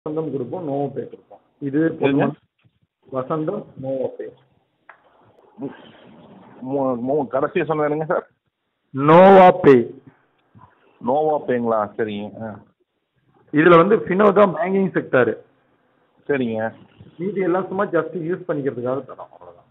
வசந்தம் கொடுப்போம் நோவோ பே கொடுப்போம் இது எதுங்க? பொதுவாக வசந்தம் நோவோ பே மூ- மூ- கடைசியா சொன்னது என்னங்க சார் நோவா பே நோவா பேங்களா சரிங்க ஆ இதுல வந்து ஃபினோ தான் பேங்கிங் செக்டார் சரிங்க மீதி எல்லாம் சும்மா ஜஸ்ட் யூஸ் பண்ணிக்கிறதுக்காக தரோம் அவ்வளவுதான்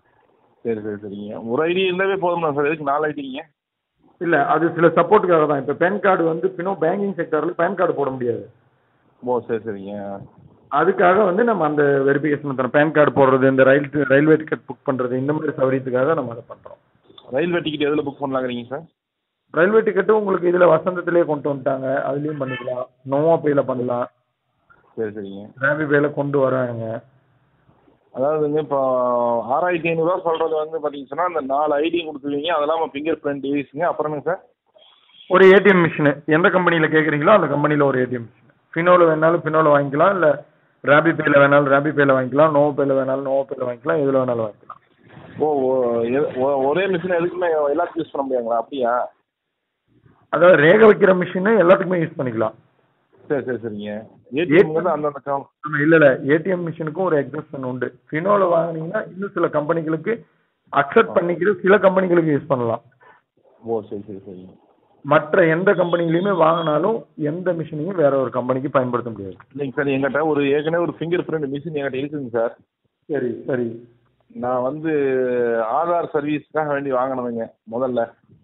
சரி சரி சரிங்க ஒரு ஐடி இருந்தாவே போதும்னா சார் எதுக்கு நாலு ஐடிங்க இல்ல அது சில சப்போர்ட்டுக்காக தான் இப்போ பேன் கார்டு வந்து ஃபினோ பேங்கிங் செக்டார்ல பேன் கார்டு போட முடியாது ஓ சரி சரிங்க அதுக்காக வந்து நம்ம அந்த வெரிஃபிகேஷன் தரோம் பேன் கார்டு போடுறது இந்த ரயில் ரயில்வே டிக்கெட் புக் பண்றது இந்த மாதிரி சௌகரியத்துக்காக நம்ம அதை பண்றோம் ரயில்வே டிக்கெட் எதில் புக் பண்ணலாங்கிறீங்க சார் ரயில்வே டிக்கெட்டும் உங்களுக்கு இதுல வசந்தத்திலே கொண்டு வந்துட்டாங்க அதுலயும் பண்ணிக்கலாம் நோவா பேல பண்ணலாம் சரி சரிங்க ரேபி பேல கொண்டு வராங்க அதாவதுங்க இப்போ ஆறாயிரத்தி ஐநூறுரூவா சொல்கிறது வந்து பார்த்தீங்கன்னு சொன்னால் அந்த நாலு ஐடி கொடுத்துருவீங்க அது இல்லாமல் ஃபிங்கர் பிரிண்ட் டிவைஸுங்க அப்புறமே சார் ஒரு ஏடிஎம் மிஷின் எந்த கம்பெனியில் கேட்குறீங்களோ அந்த கம்பெனியில் ஒரு ஏடிஎம் மிஷின் ஃபினோவில் வேணாலும் ஃபினோவில் வாங்கிக்கலாம் இல்லை ரேபி பேல வேணாலும் ரேபி பேல வாங்கிக்கலாம் நோவோ பேல வேணாலும் நோவோ பேல வாங்கிக்கலாம் எதில் வேணாலும் வாங்கிக்கலாம் ஓ ஓ எது- ஒ- ஒரே மிஷின் எதுக்குமே எல்லாத்துக்கும் யூஸ் பண்ண முடியாங்களா அப்படியா அதாவது ரேக வைக்கிற மிஷின் எல்லாத்துக்குமே யூஸ் பண்ணிக்கலாம் சரி சரி சரிங்க ஏடிஎம் வந்து அந்தந்த கம் ஆமா, இல்ல இல்ல ஏடிஎம் மிஷினுக்கும் ஒரு எக்ஸப்ஷன் உண்டு ஃபினோவில் வாங்குனீங்கன்னா இன்னும் சில கம்பெனிகளுக்கு அக்செப்ட் பண்ணிக்கிற சில கம்பெனிகளுக்கு யூஸ் பண்ணலாம் ஓ சரி சரி சரிங்க மற்ற எந்த கம்பெனிலையுமே வாங்கினாலும் எந்த மிஷினையும் வேற ஒரு கம்பெனிக்கு பயன்படுத்த முடியாது இல்லைங்க சார் எங்கிட்ட ஒரு ஏற்கனவே ஒரு ஃபிங்கர் பிரிண்ட் மிஷின் என்கிட்ட இருக்குதுங்க சார் சரி சரி நான் வந்து ஆதார் சர்வீஸ்க்காக வேண்டி வாங்கினதுங்க முதல்ல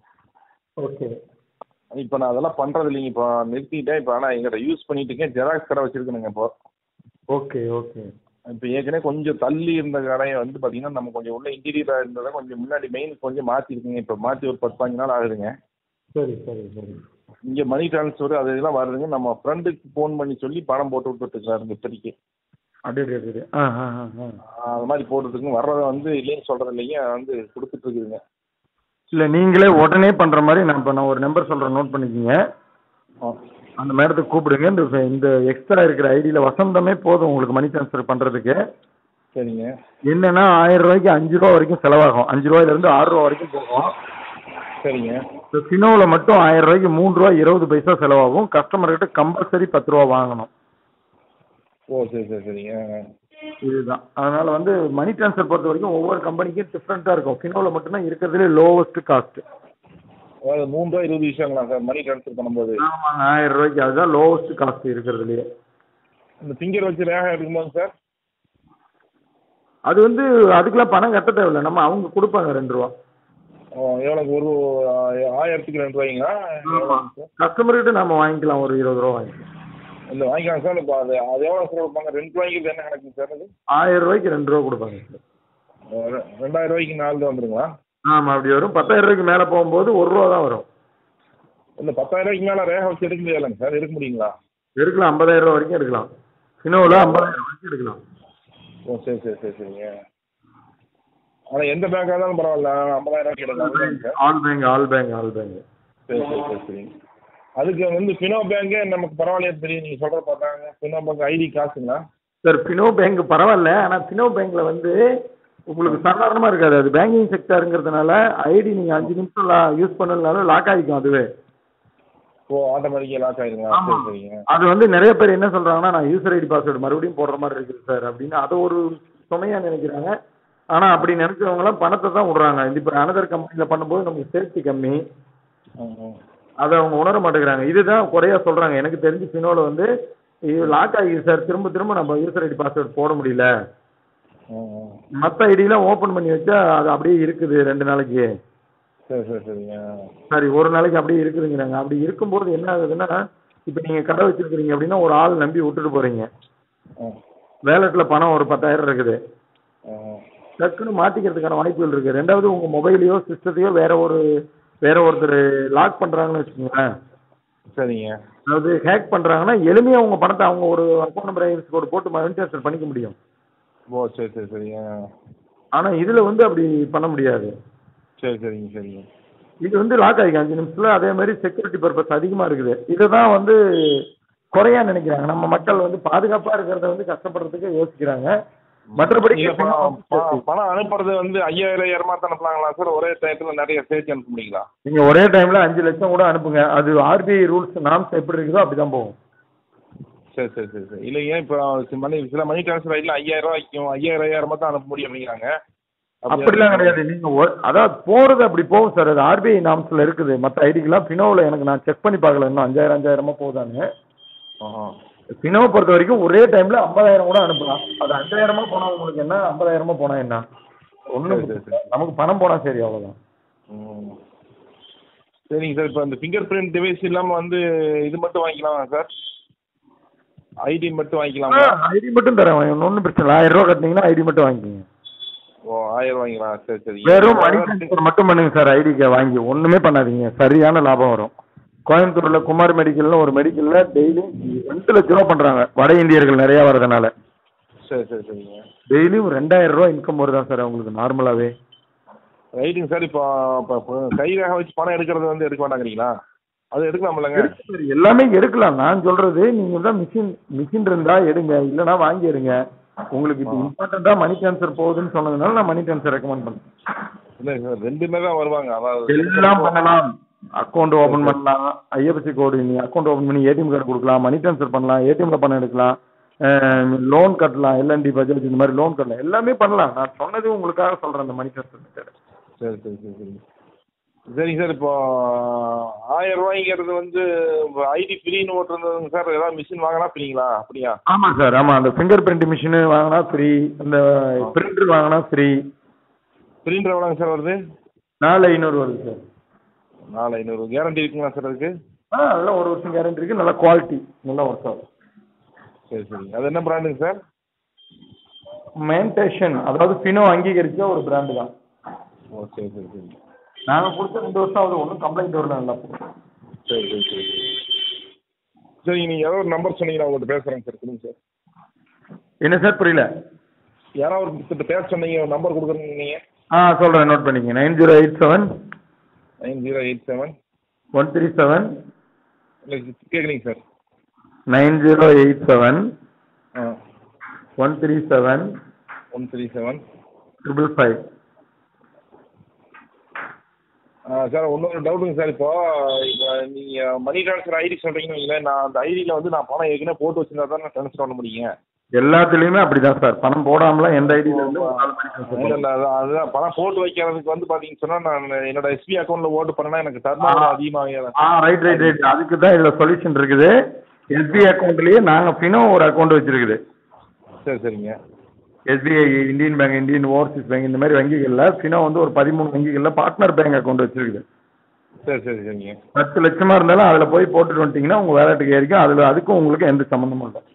ஓகே இப்போ நான் அதெல்லாம் பண்ணுறது இல்லைங்க இப்போ நிறுத்திட்டேன் இப்போ ஆனால் எங்கிட்ட யூஸ் பண்ணிட்டு இருக்கேன் ஜெராக்ஸ் கடை வச்சுருக்கேனுங்க இப்போ ஓகே ஓகே இப்போ ஏற்கனவே கொஞ்சம் தள்ளி இருந்த கடையை வந்து பார்த்தீங்கன்னா நம்ம கொஞ்சம் உள்ள இன்டீரியராக இருந்ததை கொஞ்சம் முன்னாடி மெயின் கொஞ்சம் மாற்றிருக்குங்க இப்போ மாற்றி ஒரு பத்து பாஞ்சு நாள் ஆகுதுங்க சரி சரி சரி இங்கே மணி ட்ரான்ஸ்ஃபர் அது இதெல்லாம் வருதுங்க நம்ம ஃப்ரெண்டுக்கு ஃபோன் பண்ணி சொல்லி பணம் போட்டு விட்டுருக்காருங்க இப்போதைக்கு அப்படியே அப்படியே, அப்படியே ஆ ஆ ஆ ஆ அது மாதிரி போட்டுருக்குங்க வர்றதை வந்து இல்லைன்னு சொல்கிறது இல்லைங்க வந்து கொடுத்துட்டு இருக்குதுங்க இல்லை நீங்களே உடனே பண்ணுற மாதிரி நான் இப்போ நான் ஒரு நம்பர் சொல்கிறேன் நோட் பண்ணிக்கோங்க ஆ அந்த மேடத்தை கூப்பிடுங்க இந்த இந்த எக்ஸ்ட்ரா இருக்கிற ஐடியில் வசந்தமே போதும் உங்களுக்கு மணி ட்ரான்ஸ்ஃபர் பண்ணுறதுக்கு சரிங்க என்னன்னா ஆயிரம் ரூபாய்க்கு அஞ்சு ரூபா வரைக்கும் செலவாகும் அஞ்சு ரூபாயிலேருந்து ஆறு ரூபா வரைக்கும் போகும் சரிங்க இந்த ஃபினோவில் மட்டும் ஆயிரம் ரூபாய்க்கு மூணு ரூபா இருபது பைசா செலவாகும் கஸ்டமர்கிட்ட கம்பல்சரி பத்து ரூபா வாங்கணும் ஓ சரி சரி சரிங்க இதுதான் அதனால வந்து மணி ட்ரான்ஸ்ஃபர் பொறுத்த வரைக்கும் ஒவ்வொரு கம்பெனிக்கும் டிஃப்ரெண்ட்டாக இருக்கும் ஃபினோவில் மட்டும்தான் இருக்கிறதுலே லோவஸ்ட் காஸ்ட் அதாவது மூணு ரூபா இருபது விஷயங்களா சார் மணி ட்ரான்ஸ்ஃபர் பண்ணும்போது ஆமாங்க ஆயிரம் ரூபாய்க்கு அதுதான் லோவஸ்ட் காஸ்ட் இருக்கிறதுலையே இந்த ஃபிங்கர் வச்சு ரேகம் எடுக்கும்போது சார் அது வந்து அதுக்கெல்லாம் பணம் கட்ட தேவையில்ல நம்ம அவங்க கொடுப்பாங்க ரெண்டு ரூபா எவ்வளோக்கு ஒரு ஆ- ஆயிரத்துக்கு ரெண்டு ரூபாய்ங்களா எவ்வளோங்க சார் கஸ்டமர்கிட்ட நம்ம வாங்கிக்கலாம் ஒரு இருபது ரூபா வாங்கிக்கலாம் இல்லை வாங்கிக்கலாம் சார் இப்போ அது அது எவ்வளோ சார் கொடுப்பாங்க ரெண்டு ரூபாய்க்கு என்ன கணக்குங்க சார் அது ஆயிரம் ரூபாய்க்கு ரெண்டு ரூபா கொடுப்பாங்க சார் அஹ் ரெ- ரெண்டாயிரம் ரூபாய்க்கு நாலு தான் வந்துருங்களா ஆமாம் அப்படி வரும் பத்தாயிரம் ரூபாய்க்கு மேலே போகும்போது ஒரு ரூபா தான் வரும் இல்லை பத்தாயிரம் ரூபாய்க்கு மேலே ரேகை வச்சு எடுக்க முடியாதுங்க சார் எடுக்க முடியுங்களா எடுக்கலாம் ஐம்பதாயிரம் ரூபா வரைக்கும் எடுக்கலாம் ஃபினோவில் ஐம்பதாயிரம் வரைக்கும் எடுக்கலாம் ஓ சரி சரி சரி சரிங்க ஆனால் எந்த பேங்காக இருந்தாலும் பரவாயில்ல ஐம்பதாயிரம் ரூபாய்க்கு எடுக்கலாம் sir all bank all bank all bank சரி சரி சரி சரிங்க அதுக்கு வந்து ஃபினோ பேங்கே நமக்கு பரவாயில்லையா தெரியும் நீங்கள் சொல்கிற பார்த்தாங்க ஃபினோ பேங்க் ஐடி காசுங்களா சார் ஃபினோ பேங்க் பரவாயில்ல ஆனால் ஃபினோ பேங்க்கில் வந்து உங்களுக்கு சாதாரணமாக இருக்காது அது பேங்கிங் செக்டருங்கிறதுனால ஐடி நீங்கள் அஞ்சு நிமிஷம் யூஸ் பண்ணலனாலும் லாக் ஆகிக்கும் அதுவே ஓ ஆட்டோமேட்டிக்காக லாக் ஆயிருங்களா சரி சரிங்க அது வந்து நிறைய பேர் என்ன சொல்றாங்கன்னா நான் யூசர் ஐடி பாஸ்வேர்டு மறுபடியும் போடுற மாதிரி இருக்குது சார் அப்படின்னு அதை ஒரு சுமையா நினைக்கிறாங்க ஆனா அப்படி நினைச்சவங்களாம் பணத்தை தான் விடுறாங்க இது இப்போ அனதர் கம்பெனியில் பண்ணும்போது நமக்கு சேஃப்டி கம்மி ம் ம் அதை அவங்க உணர மாட்டேங்கிறாங்க இதுதான் குறையா சொல்றாங்க எனக்கு தெரிஞ்சு ஃபினோல வந்து இது லாக் ஆகிடுது சார் திரும்ப திரும்ப நம்ம யூசர் ஐடி பாஸ்வேர்டு போட முடியல ம் ம் மற்ற ஐடியெலாம் ஓப்பன் பண்ணி வச்சா அது அப்படியே இருக்குது ரெண்டு நாளைக்கு சரி சரி சரிங்க சரி ஒரு நாளைக்கு அப்படியே இருக்குதுங்கிறாங்க அப்படி இருக்கும்போது என்ன ஆகுதுன்னா இப்போ நீங்கள் கடை வச்சிருக்கிறீங்க அப்படின்னா ஒரு ஆள் நம்பி விட்டுட்டு போறீங்க ம் வேலெட்டில் பணம் ஒரு பத்தாயிரம் இருக்குது ம் டக்குன்னு மாட்டிக்கிறதுக்கான வாய்ப்புகள் இருக்கு ரெண்டாவது உங்க மொபைலையோ சிஸ்டத்தையோ வேற ஒரு வேற ஒருத்தர் லாக் பண்றாங்கன்னு வச்சுக்கோங்களேன் சரிங்க அதாவது ஹேக் பண்றாங்கன்னா எளிமையா உங்க பணத்தை அவங்க ஒரு அக்கௌண்ட் நம்பர் ஐஎஃப்சி கோடு போட்டு மணி ட்ரான்ஸ்ஃபர் பண்ணிக்க முடியும் ஓ சரி சரி சரிங்க ஆனா இதுல வந்து அப்படி பண்ண முடியாது சரி சரிங்க சரிங்க இது வந்து லாக் ஆகிக்கும் அஞ்சு நிமிஷத்துல அதே மாதிரி செக்யூரிட்டி பர்பஸ் அதிகமா இருக்குது இதுதான் வந்து குறையா நினைக்கிறாங்க நம்ம மக்கள் வந்து பாதுகாப்பா இருக்கிறத வந்து கஷ்டப்படுறதுக்கு யோசிக்கிறாங்க மற்றபடி நீங்க பணம் பணம் பணம் அனுப்புறது வந்து ஐயாயிரம் ஏறமாத்த அனுப்பலாங்களா சார் ஒரே டயத்தில் நிறைய சேர்த்து அனுப்ப முடியுங்களா நீங்க ஒரே டைம்ல அஞ்சு லட்சம் கூட அனுப்புங்க அது ஆர்பிஐ ரூல்ஸ் நாம்ஸ் எப்படி இருக்குதோ அப்படிதான் போகும் சரி சரி சரி சரி இல்லைங்க இப்போ மணி சில மணி ட்ரான்ஸ்ஃபர் ஐடியில் ஐயாயிரம் ரூபா வைக்கும் ஐயாயிரம் ஐயாயிரமா தான் அனுப்ப முடியும் அப்படிங்கிறாங்க அப்படிலாம் கிடையாது நீங்க ஒரு- அதாவது போறது அப்படி போகும் சார் அது ஆர்பிஐ நாம்ஸ்ல இருக்குது மற்ற ஐடிக்கெல்லாம் ஃபினோவில் எனக்கு நான் செக் பண்ணி பார்க்கல இன்னும் அஞ்சாயிரம் அஞ்சாயிரமா போகுதான்னு ஆஹா. ஃபினோவை பொறுத்த வரைக்கும் ஒரே டைம்ல ஐம்பதாயிரம் கூட அனுப்பலாம் அது அஞ்சாயிரமா போனா உங்களுக்கு என்ன ஐம்பதாயிரமா போனா என்ன ஒண்ணும் சரி, சரி, சரி. நமக்கு பணம் போனா சரி அவ்வளவுதான் ம். சரிங்க சார் இப்போ இந்த ஃபிங்கர் பிரிண்ட் டிவைஸ் இல்லாமல் வந்து இது மட்டும் வாங்கிக்கலாமா சார் ஐடி மட்டும் வாங்கிக்கலாமா ஐடி மட்டும் தரேன் ஒன்றும் பிரச்சனை இல்லை ஆயிரம் ரூபா கட்டினீங்கன்னா ஐடி மட்டும் வாங்கிக்கோங்க ஓ ஆயிரம் வாங்கிக்கலாம் சரி சரி வெறும் மணி ட்ரான்ஸ்ஃபர் மட்டும் பண்ணுங்க சார் ஐடிக்கு வாங்கி ஒண்ணுமே பண்ணாதீங்க சரியான லாபம் வரும் கோயம்புத்தூர்ல குமார் மெடிக்கல்னு ஒரு மெடிக்கல்ல டெய்லி ரெண்டு லட்ச ரூபா பண்றாங்க வட இந்தியர்கள் நிறைய வரதுனால சரி சரி சரிங்க டெய்லியும் ரெண்டாயிரம் ரூபா இன்கம் வருதா சார் அவங்களுக்கு நார்மலாவே ரைட்டுங்க சார் இப்போ இப்போ இப்போ கை ரேகை வச்சு பணம் எடுக்கிறது வந்து எடுக்க வேண்டாங்கிறீங்களா அது எடுக்கலாம்லங்க இருக்கு சார் எல்லாமே எடுக்கலாம் நான் சொல்றது நீங்க தான் மிஷின் மிஷின் இருந்தா எடுங்க இல்லைன்னா வாங்கி எடுங்க உங்களுக்கு இப்போ இம்பார்ட்டண்டா மணி ட்ரான்ஸ்ஃபர் போகுதுன்னு சொன்னதுனால நான் மணி ட்ரான்ஸ்ஃபர் ரெக்கமெண்ட் பண்ணேன் இல்லை சார் ரெண்டுமே தான் வருவாங்க அதாவது எல்லாம் பண்ணலாம் அக்கௌண்ட் ஓபன் பண்ணலாம் ஐஎஃப்எஸ்சி கோடு நீ அக்கௌண்ட் ஓபன் பண்ணி ஏடிஎம் கார்டு கொடுக்கலாம் மணி ட்ரான்ஸ்ஃபர் பண்ணலாம் ஏடிஎம்ல பணம் எடுக்கலாம் லோன் கட்டலாம் எல்என்டி பட்ஜெட் இந்த மாதிரி லோன் கட்டலாம் எல்லாமே பண்ணலாம் நான் சொன்னது உங்களுக்காக சொல்றேன் அந்த மணி ட்ரான்ஸ்ஃபர் மெத்தட் சரி சரி சரி சரி சரிங்க சார் இப்போ ஆயிரம் ரூபாய்ங்கிறது வந்து ஐடி ஃப்ரீன்னு ஓட்டுருந்ததுங்க சார் ஏதாவது மிஷின் வாங்கினா ஃப்ரீங்களா அப்படியா ஆமா சார் ஆமா அந்த ஃபிங்கர் பிரிண்ட் மிஷின் வாங்கினா ஃப்ரீ அந்த பிரிண்டர் வாங்கினா ஃப்ரீ பிரிண்டர் எவ்வளோங்க சார் வருது நாலு ஐநூறு வருது சார் நாலு ஐநூறு கேரண்டி இருக்குங்களா சார் அதுக்கு ஆ அதெல்லாம் ஒரு வருஷம் கேரண்டி இருக்கு நல்ல குவாலிட்டி நல்லா ஒர்க் ஆகும் சரி சரி அது என்ன பிராண்டுங்க சார் மெயின்டேஷன் அதாவது ஃபினோ அங்கீகரிச்ச ஒரு பிராண்டு தான் ஓ சரி சரி சரி நாங்க கொடுத்த ரெண்டு வருஷம் ஆகுது ஒன்றும் கம்ப்ளைண்ட் வரல நல்லா சரி சரி சரி சரி நீங்கள் ஏதோ ஒரு நம்பர் சொன்னீங்கன்னா உங்கள்கிட்ட பேசுகிறேங்க சார் கொடுங்க சார் என்ன சார் புரியல யாராவது ஒருத்தர் பேச சொன்னீங்க ஒரு நம்பர் கொடுக்குறீங்க நீங்கள் ஆ சொல்கிறேன் நோட் பண்ணிங்க nine zero eight seven nine zero eight seven one three seven இல்லை கேட்குறீங்க sir nine zero eight seven ஆ one three seven one three seven triple five sir இன்னொரு டவுட்டுங்க சார் இப்போ இப்போ நீங்கள் மணி ட்ரான்ஸ்ஃபர் ஐடி சொல்கிறீங்கன்னு வைங்களேன் நான் அந்த ஐடியில் வந்து நான் பணம் ஏற்கனவே போட்டு வச்சிருந்தா தான் நான் ட்ரான்ஸ்ஃபர் பண்ண முடியுங்க எல்லாத்துலேயுமே அப்படிதான் சார் பணம் போடாமலாம் எந்த ஐடியில் இருந்து இல்லை இல்லை அதான் அதுதான் பணம் போட்டு வைக்கிறதுக்கு வந்து பார்த்தீங்கன்னு சொன்னால் நான் என்னோட எஸ்பி அக்கௌண்ட்டில் ஓட்டு பண்ணேன்னா எனக்கு டர்ன் அதிகமாக ஆ ரைட் ரைட் ரைட் அதுக்கு தான் இதில் சொல்யூஷன் இருக்குது எஸ்பிஐ அக்கௌண்ட்லேயே நாங்கள் ஃபினோ ஒரு அக்கௌண்ட் வச்சிருக்குது சரி சரிங்க SBI Indian Bank Indian Overseas Bank இந்த மாதிரி வங்கிகளில் ஃபினோ வந்து ஒரு பதிமூணு வங்கிகளில் பார்ட்னர் பேங்க் அக்கௌண்ட் வச்சிருக்குது சரி சரி சரிங்க பத்து லட்சமா இருந்தாலும் அதில் போய் போட்டுட்டு வந்துட்டீங்கன்னா உங்கள் வேலட்டுக்கு ஏறிக்கும் அதில் அதுக்கும் உங்களுக்கு எந்த சம்மந்தமும் இல்லை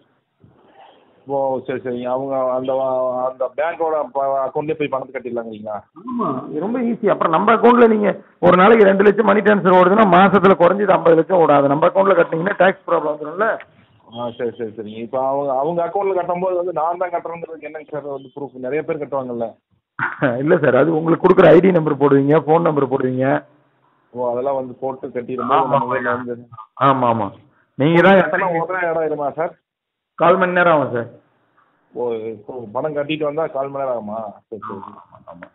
ஓ சரி சரிங்க அவங்க அந்த அந்த பேங்க்கோட அக்கௌண்ட்லேயே போய் பணத்தை கட்டிடலாங்கிறீங்களா ஆமாம் ரொம்ப ஈஸி அப்புறம் நம்ம அக்கௌண்ட்டில் நீங்கள் ஒரு நாளைக்கு ரெண்டு லட்சம் மணி ட்ரான்ஸ்ஃபர் ஓடுதுன்னா மாசத்துல குறைஞ்சது ஐம்பது லட்சம் ஓடாது நம்ம அக்கௌண்ட்டில் கட்டினீங்கன்னா டேக்ஸ் ப்ராப்ளம் வந்துடும்ல ஆ சரி சரி சரிங்க இப்போ அவங்க அவங்க அக்கௌண்ட்டில் கட்டும்போது வந்து நான் தான் கட்டுறேங்கிறதுக்கு என்னங்க சார் வந்து ப்ரூஃப் நிறைய பேர் கட்டுவாங்கல்ல இல்லை சார் அது உங்களுக்கு கொடுக்குற ஐடி நம்பர் போடுவீங்க ஃபோன் நம்பர் போடுவீங்க ஓ அதெல்லாம் வந்து போட்டு கட்டிடும்போது நம்ம வீட்டில் வந்து ஆமாம் ஆமாம் நீங்கள் தான் கட்டணம் உடனே இடம் ஆயிருமா சார் கால் மணி நேரம் ஆகும் சார் ஓ இப்போ பணம் கட்டிட்டு வந்தால் கால் மணி நேரம் ஆகுமா சரி சரி ஆமாம்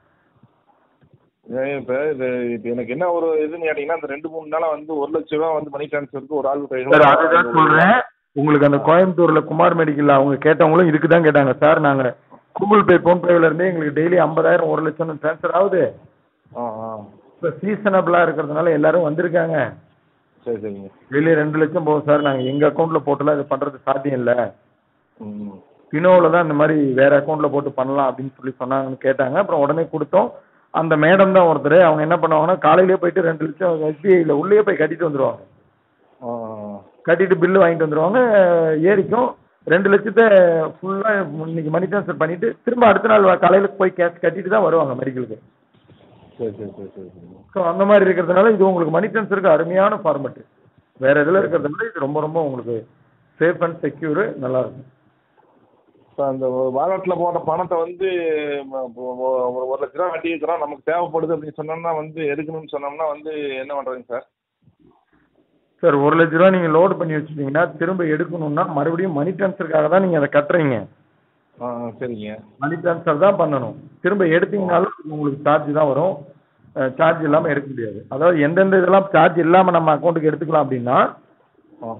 இப்போ இது இப்போ எனக்கு என்ன ஒரு இதுன்னு கேட்டிங்கன்னா இந்த ரெண்டு மூணு நாளாக வந்து ஒரு லட்ச ரூபா வந்து மணி ட்ரான்ஸ்ஃபருக்கு ஒரு ஆள் சார் அதுதான் சொல்கிறேன் உங்களுக்கு அந்த கோயம்புத்தூர்ல குமார் மெடிக்கல்ல அவங்க கேட்டவங்களும் இதுக்கு தான் கேட்டாங்க சார் நாங்க கூகுள் பே ஃபோன்பேல இருந்தே எங்களுக்கு டெய்லி ஐம்பதாயிரம் ஒரு லட்சம் ட்ரான்ஸ்ஃபர் ஆகுது ஆ ஆ இப்போ சீசனபிளா இருக்கிறதுனால எல்லாரும் வந்திருக்காங்க சரி சரிங்க டெய்லி ரெண்டு லட்சம் போகும் சார் நாங்க எங்க அக்கௌண்ட்ல போட்டுலாம் இது பண்றது சாத்தியம் இல்லை ம் பினோவில் தான் இந்த மாதிரி வேற அக்கௌண்ட்ல போட்டு பண்ணலாம் அப்படின்னு சொல்லி சொன்னாங்கன்னு கேட்டாங்க அப்புறம் உடனே கொடுத்தோம் அந்த மேடம் தான் ஒருத்தர் அவங்க என்ன பண்ணுவாங்கன்னா காலையிலேயே போயிட்டு ரெண்டு லட்சம் எஸ்பிஐல உள்ளே போய் கட்டிட்டு வந்துருவாங்க ஆ ஆ. கட்டிட்டு பில்லு வாங்கிட்டு வந்துருவாங்க ஏறிக்கும் ரெண்டு லட்சத்தை ஃபுல்லாக இன்னைக்கு மணி ட்ரான்ஸ்ஃபர் பண்ணிட்டு திரும்ப அடுத்த நாள் வா- காலையில போய் கேஷ் கட்டிட்டு தான் வருவாங்க மெடிக்கலுக்கு சரி சரி சரி சரி சரி ஸோ அந்த மாதிரி இருக்கிறதுனால இது உங்களுக்கு மணி ட்ரான்ஸ்ஃபருக்கு அருமையான ஃபார்மெட் வேற இதில் இருக்கிறத விட இது ரொம்ப ரொம்ப உங்களுக்கு சேஃப் அண்ட் செக்யூர் நல்லா இருக்கும் இப்போ அந்த வாலெட்டில் போட்ட பணத்தை வந்து ம- ஒ- ஒ- ஒரு ஒரு லட்ச ரூபா கட்டி வைக்கிறோம் நமக்கு தேவைப்படுது அப்படின்னு சொன்னோம்னா வந்து எடுக்கணும்னு சொன்னோம்னா வந்து என்ன பண்ணுறதுங்க சார் சார் ஒரு லட்ச ரூபா நீங்கள் லோடு பண்ணி வச்சுட்டீங்கன்னா திரும்ப எடுக்கணும்னா மறுபடியும் மணி ட்ரான்ஸ்ஃபருக்காக தான் நீங்கள் அதை கட்டுறீங்க ஆ ஆ, சரிங்க மணி ட்ரான்ஸ்ஃபர் தான் பண்ணணும் திரும்ப எடுத்தீங்கனாலும் உங்களுக்கு சார்ஜ் தான் வரும் சார்ஜ் இல்லாமல் எடுக்க முடியாது அதாவது எந்தெந்த இதெல்லாம் சார்ஜ் இல்லாமல் நம்ம அக்கௌண்ட்டுக்கு எடுத்துக்கலாம் அப்படின்னா ஆ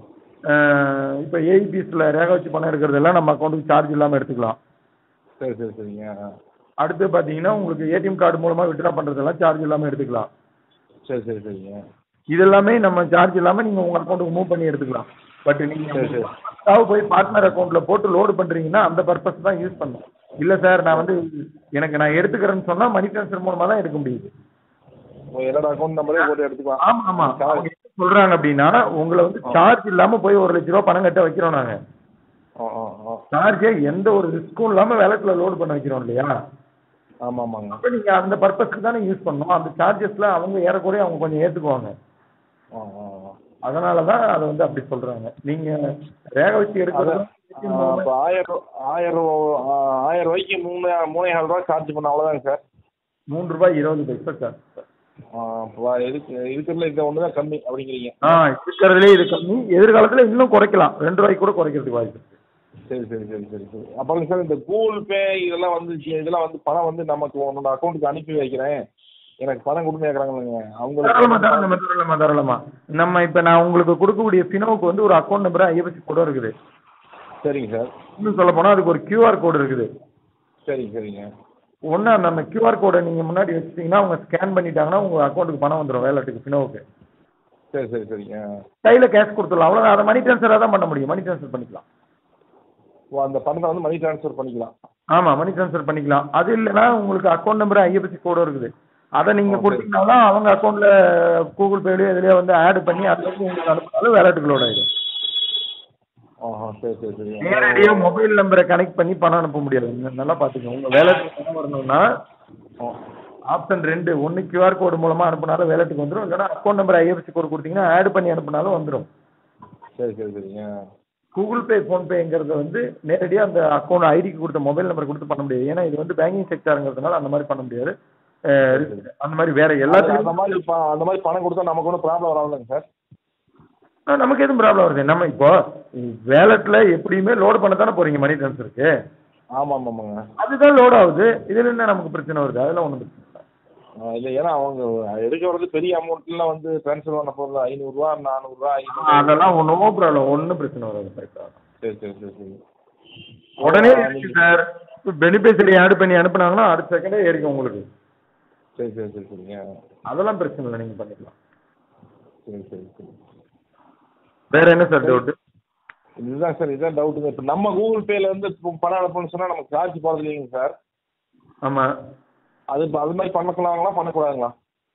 இப்போ ஏஇபிஎஸ்ல ரேக வச்சு பணம் எடுக்கிறதெல்லாம் நம்ம அக்கௌண்ட்டுக்கு சார்ஜ் இல்லாமல் எடுத்துக்கலாம் சரி சரி சரிங்க ஆ. அடுத்து பார்த்தீங்கன்னா உங்களுக்கு ஏடிஎம் கார்டு மூலமாக வித்ட்ரா பண்ணுறதெல்லாம் சார்ஜ் இல்லாமல் எடுத்துக்கலாம் சரி சரி சரிங்க இதெல்லாமே நம்ம சார்ஜ் இல்லாமல் நீங்கள் உங்கள் அக்கௌண்ட்டுக்கு மூவ் பண்ணி எடுத்துக்கலாம் பட் சரி, நீங்கள் சரி. பக்காவாக போய் பார்ட்னர் அக்கௌண்ட்டில் போட்டு லோடு பண்ணுறீங்கன்னா அந்த பர்பஸ் தான் யூஸ் பண்ணணும் இல்லை சார் நான் வந்து எனக்கு நான் எடுத்துக்கிறேன்னு சொன்னால் மணி ட்ரான்ஸ்ஃபர் மூலமாக தான் எடுக்க முடியுது உங்க என்னோட அக்கௌண்ட் நம்பரே போட்டு எடுத்துக்கலாம் ஆமாம் ஆமாம் அவங்க என்ன சொல்கிறாங்க அப்படின்னா உங்களை வந்து சார்ஜ் இல்லாமல் போய் ஒரு லட்ச ரூபா பணம் கட்ட வைக்கிறோம் நாங்கள் ஆ ஆ ஆ சார்ஜே எந்த ஒரு ரிஸ்க்கும் இல்லாமல் வேலட்டில் லோடு பண்ண வைக்கிறோம் இல்லையா ஆமாம் ஆமாங்க அப்போ நீங்கள் அந்த பர்பஸ்க்கு தானே யூஸ் பண்ணணும் அந்த சார்ஜஸ்ல அவங்க ஏறக்குறைய அவங்க கொஞ்சம் ஏற்றுக்குவாங்க ஆ ஆ ஆ. அதனால தான் அதை வந்து அப்படி சொல்கிறாங்க நீங்கள் ரேக வச்சு அது எடுக்கிறது இப்போ ஆயிரம் ரூ- ஆயிரம் ரூ- ஆ, ஆயிரம் ரூபாய்க்கு மூணு மூணேகால் ரூபா சார்ஜ் பண்ண அவ்வளோதாங்க சார் மூன்று ரூபாய் இருபது பைசா சார் ஆ, அப்போ இருக்கு இருக்கிறதுல இந்த ஒன்று தான் கம்மி அப்படிங்கிறீங்க ஆ இருக்கிறதுலே இது கம்மி எதிர்காலத்தில் இன்னும் குறைக்கலாம் ரெண்டு ரூபாய்க்கு கூட குறைக்கிறதுக்கு வாய்ப்பு இருக்கு சரி சரி சரி சரி சரி அப்புறம் சார் இந்த கூகுள் பே இதெல்லாம் வந்து இதெல்லாம் வந்து பணம் வந்து நமக்கு உன்னோட அக்கௌண்ட்டுக்கு அனுப்பி வைக்கிறேன் எனக்கு பணம் கொடுன்னு கேட்குறாங்களேங்க தாராளமா அவங்களுக்கு தாராளமா தாராளமா தாராளமா நம்ம இப்போ நான் உங்களுக்கு கொடுக்கக்கூடிய ஃபினோவுக்கு வந்து ஒரு அக்கௌண்ட் நம்பர் ஐஎஃப்எஸ்சி கோடும் இருக்குது சரிங்க சார் இன்னும் சொல்ல போனால் அதுக்கு ஒரு கியூஆர் கோடு இருக்குது சரிங்க சரிங்க ஒன்று அந்த அந்த கியூஆர் கோடை நீங்கள் முன்னாடி வச்சிட்டிங்கன்னா அவங்க ஸ்கேன் பண்ணிட்டாங்கன்னா உங்கள் அக்கௌண்ட்டுக்கு பணம் வந்துடும் வேலட்டுக்கு ஃபினோவுக்கு சரி சரி சரிங்க கையில் கேஷ் கொடுத்துடலாம் அவ்வளோதான் அதை மணி ட்ரான்ஸ்ஃபராக தான் பண்ண முடியும் மணி ட்ரான்ஸ்ஃபர் பண்ணிக்கலாம் ஓ அந்த பணத்தை வந்து மணி ட்ரான்ஸ்ஃபர் பண்ணிக்கலாம் ஆமாம் மணி ட்ரான்ஸ்ஃபர் பண்ணிக்கலாம் அது இல்லைன்னா உங்களுக்கு அக்கௌண்ட் நம்பர் ஐஎஃப்எஸ்சி கோடும் இருக்குது அதை நீங்கள் ஓ, சரி. கொடுத்தீங்கனாலும் அவங்க அக்கௌண்ட்டில் கூகுள் பேலையோ இதுலேயோ வந்து ஆட் பண்ணி அதுல இருந்து உங்களுக்கு அனுப்பினாலும் வேலட்டுக்கு லோட் ஆகிடும் ஆஹா சரி சரி சரி நேரடியாக மொபைல் நம்பரை கனெக்ட் பண்ணி பணம் அனுப்ப முடியாது ந- நல்லா பார்த்துக்கோங்க உங்கள் வேலட்டுக்கு பணம் வரணும்னா ஆ ஆப்ஷன் ரெண்டு ஒன்று கியூஆர் கோடு மூலமாக அனுப்புனாலும் வேலட்டுக்கு வந்துடும் இல்லைன்னா அக்கௌண்ட் நம்பர் ஐஎஃப்எஸ்சி கோடு கொடுத்தீங்கன்னா ஆட் பண்ணி அனுப்புனாலும் வந்துடும் சரி சரி சரிங்க கூகுள் பே ஃபோன்பேங்கிறத வந்து நேரடியாக அந்த அக்கௌண்ட் ஐடிக்கு கொடுத்த மொபைல் நம்பர் கொடுத்து பண்ண முடியாது ஏன்னா இது வந்து பேங்கிங் செக்டாருங்கிறதுனால அந்த மாதிரி பண்ண முடியாது அஹ் அந்த மாதிரி வேற அது எல்லாத்துக்கும் அந்த மாதிரி ப- அந்த மாதிரி பணம் கொடுத்தா நமக்கு ஒன்றும் ப்ராப்ளம் வராதுங்க சார் ஆ, நமக்கு எதுவும் ப்ராப்ளம் வருது நம்ம இப்போ வேலட்டில் எப்படியுமே லோடு பண்ண தானே போறீங்க மணி ட்ரான்ஸ்ஃபருக்கு ஆமாம் ஆமாங்க அதுதான் லோட் ஆகுது இதில் என்ன நமக்கு பிரச்சனை வருது அதெல்லாம் ஒன்றும் பிரச்சனை இல்லை ஆ, இல்லை ஏன்னா அவங்க எடுக்க வர்றது பெரிய அமௌண்ட்லாம் வந்து ட்ரான்ஸ்ஃபர் பண்ண போகிறது ஐநூறுரூவா நானூறுரூவா ஆ, ஐநூறு அதெல்லாம் நோ ப்ராப்ளம் ஒன்றும் பிரச்சனை வராது கரெக்டாக சரி சரி சரி சரி உடனே ஆ, இருக்கு நீங்க- சார் பெனிஃபிஷரி ஆட் பண்ணி அனுப்புனாங்கன்னா அடுத்த செகண்டே ஏறிக்கும் உங்களுக்கு சரி சரி சரி சரிங்க அதெல்லாம் பிரச்சனை இல்லை நீங்கள் பண்ணிக்கலாம் சரி சரி சரி வேற என்ன சார் டவுட்டு இதுதான் சார் இதுதான் டவுட்டுங்க இப்போ நம்ம கூகுள் பேல வந்து இப்போ பணம் அனுப்பணும்னு சொன்னால் நமக்கு சார்ஜ் போகிறது இல்லைங்க சார் ஆமாம் அது இப்போ அது மாதிரி பண்ணக்கலாங்களா பண்ணக்கூடாதுங்களா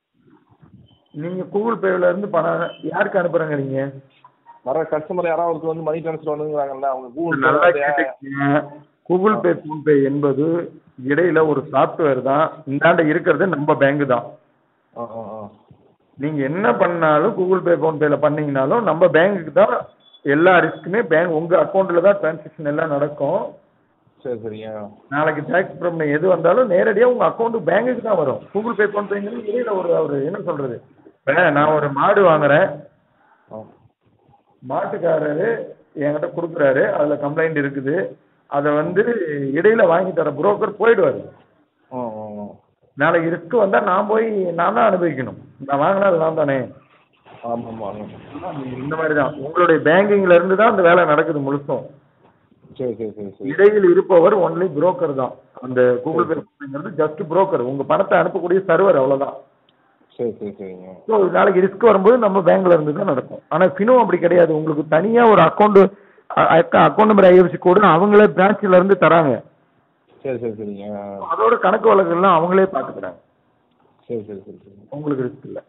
நீங்கள் கூகுள் பேல இருந்து பணம் யாருக்கு அனுப்புறங்க நீங்கள் வர கஸ்டமர் யாராவது வந்து மணி ட்ரான்ஸ்ஃபர் பண்ணுங்கிறாங்கல்ல அவங்க கூகுள் நல்லா பே கேட்டுக்கங்க கூகுள் பே ஃபோன்பே என்பது இடையில ஒரு சாஃப்ட்வேர் தான் இந்தாண்ட இருக்கிறது நம்ம பேங்க் தான் ஆ ஆ ஆ நீங்க என்ன பண்ணாலும் கூகுள் பே ஃபோன்பேல பண்ணீங்கனாலும் நம்ம பேங்க்குக்கு தான் எல்லா ரிஸ்க்குமே பேங்க் உங்க அக்கௌண்ட்ல தான் டிரான்சாக்ஷன் எல்லாம் நடக்கும் சரி சரிங்க நாளைக்கு டேக்ஸ் ப்ராப்ளம் எது வந்தாலும் நேரடியாக உங்க அக்கௌண்ட் பேங்க்குக்கு தான் வரும் கூகுள் பே ஃபோன்பேங்கிறது இடையில ஒரு ஒரு என்ன சொல்றது இப்ப நான் ஒரு மாடு வாங்குறேன் ஆ மாட்டுக்காரரு என்கிட்ட கொடுக்குறாரு அதுல கம்ப்ளைண்ட் இருக்குது அதை வந்து இடையில வாங்கி தர புரோக்கர் போயிடுவாரு ஆ ஆ ஆ நாளைக்கு ரிஸ்க் வந்தா நான் போய் நான் தான் அனுபவிக்கணும் நான் வாங்கினது நான் தானே ஆமாம் ஆமாம் இந்த மாதிரி தான் உங்களுடைய பேங்கிங்ல இருந்து தான் அந்த வேலை நடக்குது முழுசும் சரி சரி சரி சரி இடையில் இருப்பவர் ஒன்லி புரோக்கர் தான் அந்த கூகுள் பேங்கிறது ஜஸ்ட் புரோக்கர் உங்க பணத்தை அனுப்பக்கூடிய சர்வர் அவ்வளவுதான் சரி சரி சரிங்க ஸோ நாளைக்கு ரிஸ்க் வரும்போது நம்ம பேங்க்ல இருந்து தான் நடக்கும் ஆனா ஃபினோ அப்படி கிடையாது உங்களுக்கு தனியா ஒரு account account number IFC code அவங்களே பிரான்ச்ல இருந்து தராங்க சரி சரி சரிங்க ஆ. அதோட கணக்கு வழக்கெல்லாம் அவங்களே பார்த்துக்கிறாங்க சரி சரி சரி சரி உங்களுக்கு ரிஸ்க் இல்லை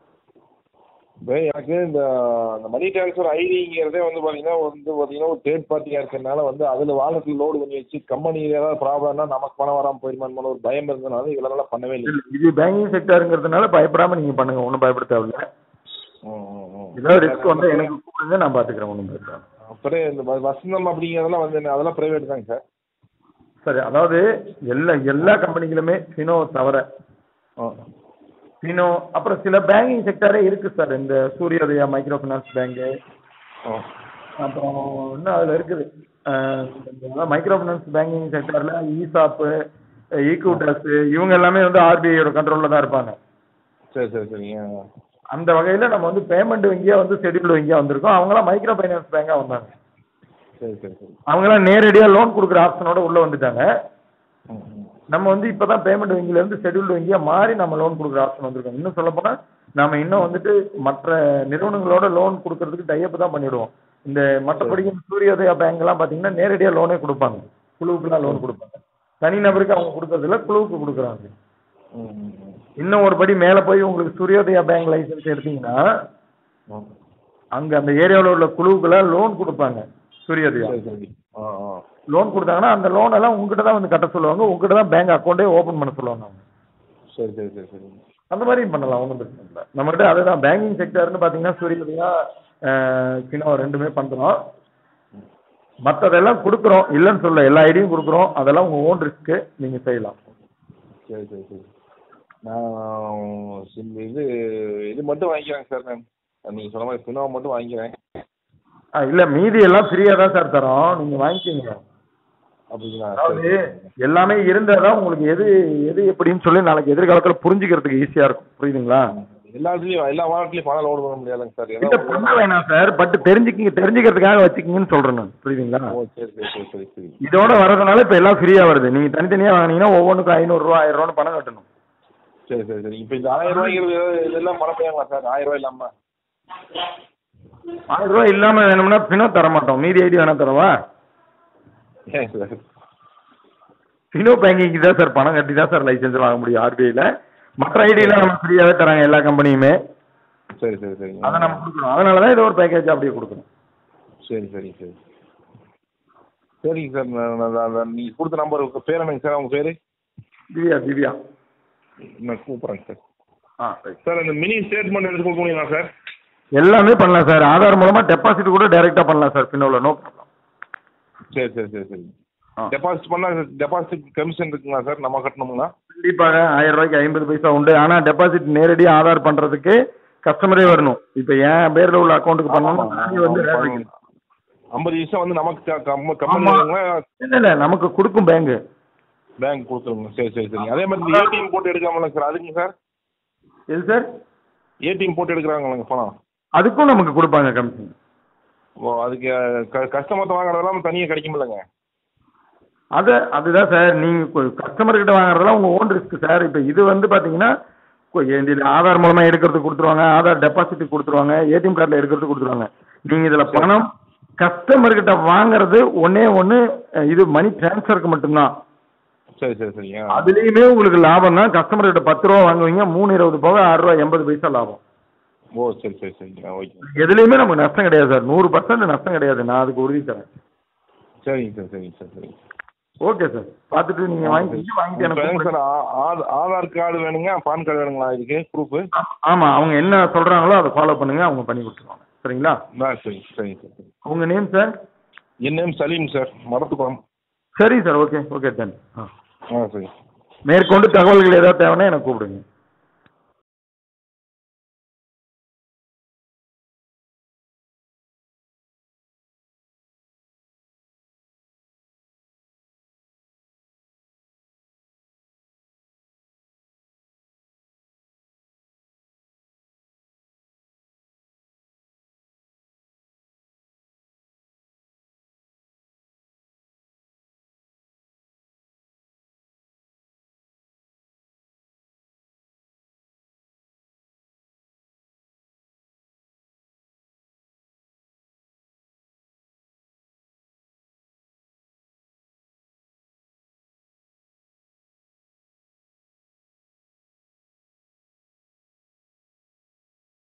இப்போ எனக்கு இந்த இந்த மணி ட்ரான்ஸ்ஃபர் ஐடிங்கிறதே வந்து பார்த்தீங்கன்னா வந்து பார்த்தீங்கன்னா ஒரு தேர்ட் பார்ட்டியாக இருக்கிறதுனால வந்து அதில் வாலெட்டில் லோடு பண்ணி வச்சு கம்பெனியில் ஏதாவது ப்ராப்ளம்னா நமக்கு பணம் வராமல் போயிருமான்னு ஒரு பயம் இருந்ததுனால இதெல்லாம் பண்ணவே இல்லை இல்ல, இது பேங்கிங் செக்டருங்கிறதுனால பயப்படாம நீங்க பண்ணுங்க ஒன்றும் பயப்பட தேவையில்ல ம், ம், ம். ஏதாவது ரிஸ்க் வந்தா எனக்கு கூப்பிடுங்க நான் பாத்துக்கிறேன் ஒன்றும் பிரச்சனை இல்ல. அப்புறம் இந்த வ- வசந்தம் அப்படிங்கிறதெல்லாம் வந்து என்ன, அதெல்லாம் ப்ரைவேட் தாங்க சார் சரி அதாவது எல்லா எல்லா கம்பெனிகளுமே ஃபினோ தவிர ஆ ஃபினோ அப்புறம் சில பேங்கிங் செக்டரே இருக்கு சார் இந்த சூரியோதயா மைக்ரோ ஃபினான்ஸ் பேங்கு ஆ அப்புறம் இன்னும் அதில் இருக்குது மைக்ரோ ஃபினான்ஸ் பேங்கிங் செக்டரில் இசாப்பு ஈக்விட்டஸ் இவங்க எல்லாமே வந்து ஆர்பிஐயோட கண்ட்ரோலில் தான் இருப்பாங்க சரி சரி சரிங்க அந்த வகையில நம்ம வந்து பேமெண்ட் வங்கியா வந்து ஷெட்யூல்டு வங்கியா வந்திருக்கோம் அவங்களாம் மைக்ரோ ஃபைனான்ஸ் பேங்கா வந்தாங்க சரி சரி சரி அவங்களாம் நேரடியா லோன் கொடுக்குற ஆப்ஷனோட உள்ள வந்துட்டாங்க ம் ம் நம்ம வந்து இப்பதான் பேமெண்ட் வங்கியில இருந்து ஷெட்யூல்டு வங்கியா மாறி நம்ம லோன் கொடுக்குற ஆப்ஷன் வந்திருக்கோம் இன்னும் சொல்ல போனா நாம இன்னும் வந்துட்டு மற்ற நிறுவனங்களோட லோன் கொடுக்கறதுக்கு டைப் தான் பண்ணிடுவோம் இந்த மற்றபடி சூரியோதயா பேங்க் எல்லாம் பாத்தீங்கன்னா நேரடியா லோனே கொடுப்பாங்க குழுவுக்குலாம் லோன் கொடுப்பாங்க தனிநபருக்கு அவங்க கொடுக்கறதில்ல குழுவுக்கு கொடுக்குறாங்க ம் ம் ம் இன்னும் ஒரு படி மேல போய் உங்களுக்கு சூரியோதயா பேங்க் லைசன்ஸ் எடுத்தீங்கன்னா ம். அங்க அந்த ஏரியாவில் உள்ள குழுவுக்குலாம் லோன் கொடுப்பாங்க சூரியோதயா சரி சரி ஆ ஆ லோன் கொடுத்தாங்கன்னா அந்த லோன் எல்லாம் உங்ககிட்ட தான் வந்து கட்ட சொல்லுவாங்க உங்ககிட்ட தான் பேங்க் அக்கௌண்ட்டே ஓபன் பண்ண சொல்லுவாங்க அவங்க சரி சரி சரி சரி அந்த மாதிரியும் பண்ணலாம் ஒன்றும் பிரச்சனை இல்லை நம்மகிட்ட அதுதான் பேங்கிங் செக்டர்னு பார்த்தீங்கன்னா சூரியதையா கினோ ரெண்டுமே பண்ணுறோம் மற்றதெல்லாம் கொடுக்குறோம் இல்லைன்னு சொல்ல எல்லா ஐடியும் கொடுக்குறோம் அதெல்லாம் உங்கள் ஓன் ரிஸ்க்கு நீங்கள் செய்யலாம் சரி சரி சரி நான் சிம் இது இது மட்டும் வாங்கிக்கிறேங்க சார் நான் நீங்கள் சொன்ன மாதிரி சினிமா மட்டும் வாங்கிக்கிறேன் ஆ இல்லை மீதி எல்லாம் ஃப்ரீயாக தான் சார் தரோம் நீங்கள் வாங்கிக்கிங்க அப்படிங்களா அதாவது சரி எல்லாமே இருந்தால் தான் உங்களுக்கு எது எது எப்படின்னு சொல்லி நாளைக்கு எதிர்காலத்தில் புரிஞ்சுக்கிறதுக்கு ஈஸியாக இருக்கும் புரியுதுங்களா எல்லா இடத்துலையும் எல்லா வாரத்துலையும் பணம் லோடு பண்ண முடியாதுங்க சார் இல்லை ஏதாவது பண்ண வேணாம் சார் பட் தெரிஞ்சுக்கிங்க தெரிஞ்சுக்கிறதுக்காக வச்சுக்கிங்கன்னு சொல்கிறேன் நான் புரியுதுங்களா ஓ சரி சரி சரி சரி சரி இதோட வரதுனால இப்போ எல்லாம் ஃப்ரீயாக வருது நீங்கள் தனித்தனியாக வாங்கினீங்கன்னா ஒவ்வொன்றுக்கும் ஐநூறுரூவா ஆயிரம் ரூபான்னு பணம் கட்டணும் சரி சரி சரி இப்போ இந்த ஆயிரம் ரூபாய்ங்கிறது இதெல்லாம் பணம் போயாங்களா சார் ஆயிரம் ரூபாய் இல்லாமல் ஆயிரம் ரூபாய் இல்லாமல் வேணும்னா பினோ தர மாட்டோம் மீதி ஐடி வேணா தரவா ஏன் சார் பினோ பேங்கிங்க்கு தான் சார் பணம் கட்டி தான் சார் லைசன்ஸ் வாங்க முடியும் ஆர்பிஐல மற்ற ஐடியெலாம் நம்ம ஃப்ரீயாகவே தராங்க எல்லா கம்பெனியுமே சரி சரி சரி அதை நம்ம கொடுக்குறோம் அதனால தான் இது ஒரு பேக்கேஜ் அப்படியே கொடுக்குறோம் சரி சரி சரி சரிங்க சார் நான் நான் நான் நான் நீங்கள் கொடுத்த நம்பர் உங்கள் பேர் என்னங்க சார் உங்கள் பேர் திவ்யா திவ்யா நான் கூப்பிட்றேங்க சார் ஆ ரைட் சார் அந்த மினி ஸ்டேட்மெண்ட் எடுத்து கொடுக்க முடியுமா சார் எல்லாமே பண்ணலாம் சார் ஆதார் மூலமாக டெபாசிட் கூட டைரெக்டாக பண்ணலாம் சார் பின்னோவில் நோ ப்ராப்ளம் சரி சரி சரி சரி ஆ டெபாசிட் பண்ணால் டெபாசிட் கமிஷன் இருக்குங்களா சார் நம்ம கட்டணுங்களா கண்டிப்பாக ஆயிரம் ரூபாய்க்கு ஐம்பது பைசா உண்டு ஆனால் டெபாசிட் நேரடியாக ஆதார் பண்ணுறதுக்கு கஸ்டமரே வரணும் இப்போ என் பேரில் உள்ள அக்கௌண்ட்டுக்கு பண்ணணும் நானே வந்து ரேட் வைக்கணும் ஐம்பது பைசா வந்து நமக்கு ஆமா. கம்பெனி இல்லை இல்லை நமக்கு கொடுக்கும் பேங்கு பேங்க் கொடுத்துருங்க சரி சரி சரி அதே மாதிரி இந்த ஏடிஎம் போட்டு எடுக்காமல சார் அதுங்க சார் எது சார் ஏடிஎம் போட்டு எடுக்கிறாங்களங்க பணம் அதுக்கும் நமக்கு கொடுப்பாங்க கமிஷன் ஓ அதுக்கு கஸ்டமர்கிட்ட வாங்குறதெல்லாம் தனியாக கிடைக்குமில்லங்க அது அதுதான் சார் நீங்கள் கஸ்டமர் கிட்ட வாங்குறதெல்லாம் உங்கள் ஓன் ரிஸ்க் சார் இப்போ இது வந்து பார்த்தீங்கன்னா கொ- இதில் ஆதார் மூலமாக எடுக்கிறதுக்கு கொடுத்துருவாங்க ஆதார் டெபாசிட்டுக்கு கொடுத்துருவாங்க ஏடிஎம் கார்டில் எடுக்கிறதுக்கு கொடுத்துருவாங்க நீங்கள் இதில் பணம் கஸ்டமர் கிட்ட வாங்குறது ஒன்னே ஒன்று இது மணி டிரான்ஸ்ஃபருக்கு மட்டும்தான் சரி சரி சரி ஆ அதுலேயுமே உங்களுக்கு லாபம் தான் கஸ்டமர் கிட்ட பத்து ரூபா வாங்குவீங்க மூணு இருபது போக ஆறு ரூபா எண்பது பைசா லாபம் ஓ சரி சரி சரி ஆ ஓகே எதுலேயுமே நமக்கு நஷ்டம் கிடையாது சார் நூறு பர்சன்ட் நஷ்டம் கிடையாது நான் அதுக்கு உறுதி தரேன் சரிங்க சார் சரிங்க சார் சரிங்க ஓகே சார் பார்த்துட்டு நீங்கள் வாங்கிக்கிங்க வாங்கிட்டு எனக்கு இப்போ கூப்பிடுங்க. சார் ஆ- ஆ- ஆதார் கார்டு வேணுங்க பான் கார்டு வேணுங்களா இதுக்கு ப்ரூஃபு ஆமா அவங்க என்ன சொல்றாங்களோ அதை ஃபாலோ பண்ணுங்க அவங்க பண்ணி கொடுத்துருவாங்க சரிங்களா ஆ சரி சரிங்க சார் சரி உங்க நேம் சார் என் நேம் சலீம் சார் மடத்துக்குளம் சரி சார் ஓகே ஓகே தென் ஆ ஆ சரி மேற்கொண்டு தகவல்கள் ஏதாவது தேவைன்னா எனக்கு கூப்பிடுங்க